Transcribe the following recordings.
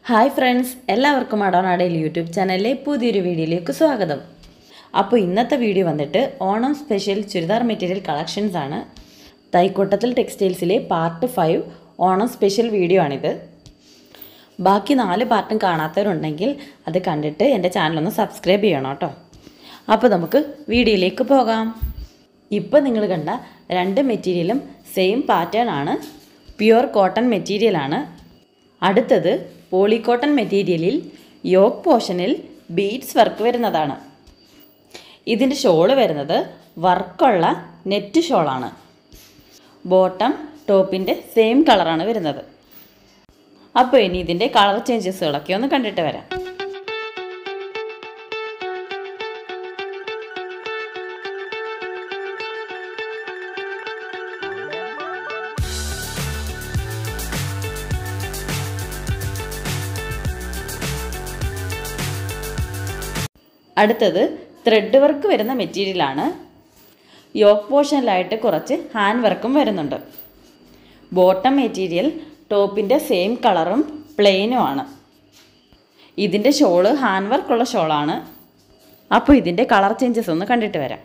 Hi friends എല്ലാവർക്കും അടോനാടയിൽ YouTube ചാനലിലെ പുതിയൊരു വീഡിയോയിലേക്ക് സ്വാഗതം അപ്പോൾ ഇന്നത്തെ വീഡിയോ വന്നിട്ട് Onam special churidar material collections ആണ് തൈക്കോട്ടത്തിൽ ടെക്സ്റ്റൈൽസിലെ part five Onam special video ആണിത് ബാക്കി നാല് പാർട്ടും കാണാത്തവരുണ്ടെങ്കിൽ അത് കണ്ടിട്ട് എൻ്റെ ചാനലൊന്ന് സബ്സ്ക്രൈബ് ചെയ്യണം കേട്ടോ അപ്പോൾ നമുക്ക് വീഡിയോയിലേക്ക് പോകാം ഇപ്പോൾ നിങ്ങൾ കണ്ട രണ്ട് മെറ്റീരിയലും സെയിം പാറ്റേൺ ആണ് പ്യുവർ കോട്ടൺ മെറ്റീരിയലാണ് അടുത്തത് പോളിക്കോട്ടൺ മെറ്റീരിയലിൽ യോക്ക് പോർഷനിൽ ബീഡ്സ് വർക്ക് വരുന്നതാണ് ഇതിൻ്റെ ഷോള് വരുന്നത് വർക്കുള്ള നെറ്റ് ഷോളാണ് ബോട്ടം ടോപ്പിൻ്റെ സെയിം കളറാണ് വരുന്നത് അപ്പോൾ ഇനി ഇതിൻ്റെ കളർ ചേഞ്ചസുകളൊക്കെ ഒന്ന് കണ്ടിട്ട് വരാം അടുത്തത് ത്രെഡ് വർക്ക് വരുന്ന മെറ്റീരിയലാണ് യോക്ക് പോർഷനിലായിട്ട് കുറച്ച് ഹാൻഡ് വർക്കും വരുന്നുണ്ട് ബോട്ടം മെറ്റീരിയൽ ടോപ്പിൻ്റെ സെയിം കളറും പ്ലെയിനും ആണ് ഇതിൻ്റെ ഷോള് ഹാൻഡ് വർക്കുള്ള ഷോളാണ് അപ്പോൾ ഇതിൻ്റെ കളർ ചേഞ്ചസ് ഒന്ന് കണ്ടിട്ട് വരാം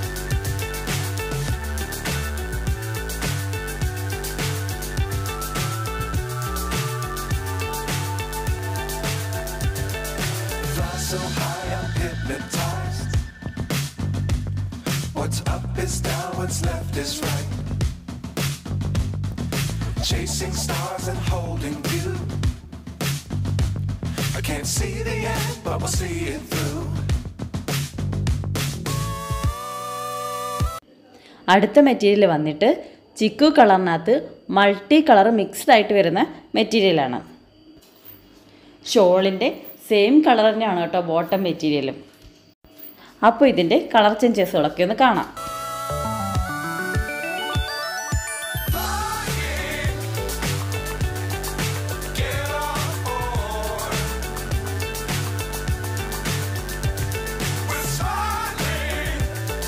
Fly so high, I'm hypnotized. What's up is down, what's left is right. Chasing stars and holding you. I can't see the end, but we'll see it through. അടുത്ത material വന്നിട്ട് ചിക്കു കളറിനകത്ത് multi colour mixed ആയിട്ട് വരുന്ന മെറ്റീരിയലാണ് ഷോളിൻ്റെ same colour തന്നെയാണ് കേട്ടോ bottom മെറ്റീരിയലും അപ്പോൾ ഇതിൻ്റെ കളർ ചേഞ്ചസുകളൊക്കെ ഒന്ന് കാണാം We're smiling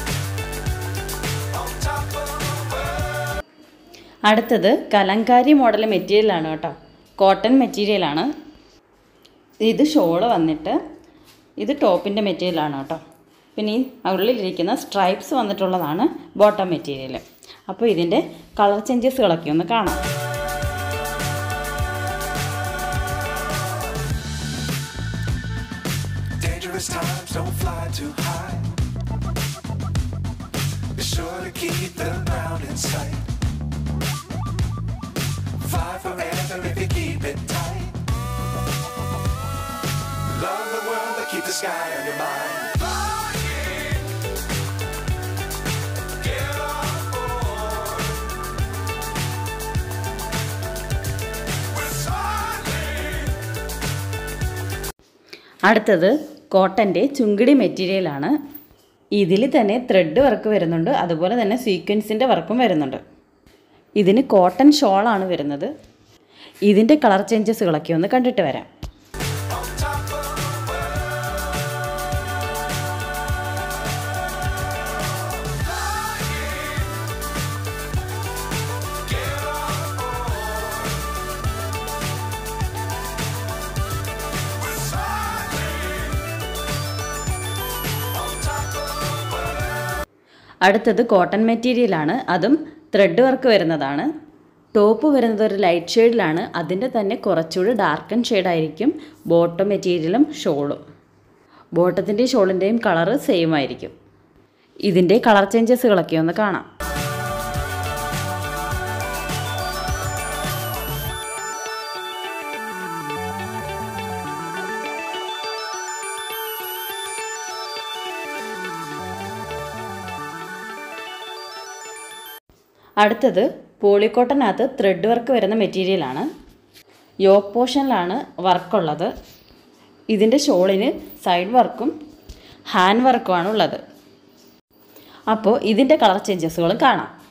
on top of the world. അടുത്തത് കലങ്കാരി മോഡൽ മെറ്റീരിയലാണ് കേട്ടോ കോട്ടൺ മെറ്റീരിയലാണ് ഇത് ഷോള് വന്നിട്ട് ഇത് ടോപ്പിൻ്റെ മെറ്റീരിയലാണ് കേട്ടോ പിന്നെ ഈ ഉള്ളിലിരിക്കുന്ന സ്ട്രൈപ്സ് വന്നിട്ടുള്ളതാണ് ബോട്ടം മെറ്റീരിയൽ അപ്പോൾ ഇതിൻ്റെ കളർ ചേഞ്ചസുകളൊക്കെ ഒന്ന് കാണാം Dangerous times, don't fly too high. Be sure to keep the ground in sight. Fly forever if you keep it tight. Love the world, but keep the sky on your mind. Flying. Get on board. We're smiling. അടുത്തത് കോട്ടൻ്റെ ചുങ്കിടി മെറ്റീരിയലാണ് ഇതിൽ തന്നെ thread work വരുന്നുണ്ട് അതുപോലെ തന്നെ സീക്വൻസിൻ്റെ വർക്കും വരുന്നുണ്ട് ഇതിന് കോട്ടൺ ഷോളാണ് വരുന്നത് ഇതിൻ്റെ കളർ ചേഞ്ചസുകളൊക്കെ ഒന്ന് കണ്ടിട്ട് വരാം On top of the world. Get on board. We're smiling on top of the world. അടുത്തത് കോട്ടൺ മെറ്റീരിയലാണ് അതും ത്രെഡ് വർക്ക് വരുന്നതാണ് ടോപ്പ് വരുന്നത് ഒരു ലൈറ്റ് ഷെയ്ഡിലാണ് അതിൻ്റെ തന്നെ കുറച്ചുകൂടി ഡാർക്കൻ ഷെയ്ഡായിരിക്കും ബോട്ടം മെറ്റീരിയലും ഷോളും ബോട്ടത്തിൻ്റെയും ഷോളിൻ്റെയും കളറ് സെയിം ആയിരിക്കും ഇതിൻ്റെ കളർ ചേഞ്ചസുകളൊക്കെ ഒന്ന് കാണാം അടുത്തത് പോളിക്കോട്ടനകത്ത് ത്രെഡ് വർക്ക് വരുന്ന മെറ്റീരിയലാണ് യോക്ക് പോർഷനിലാണ് വർക്കുള്ളത് ഇതിൻ്റെ ഷോളിന് സൈഡ് വർക്കും ഹാൻഡ് വർക്കുമാണ് ഉള്ളത് അപ്പോൾ ഇതിൻ്റെ കളർ ചേഞ്ചസുകളും കാണാം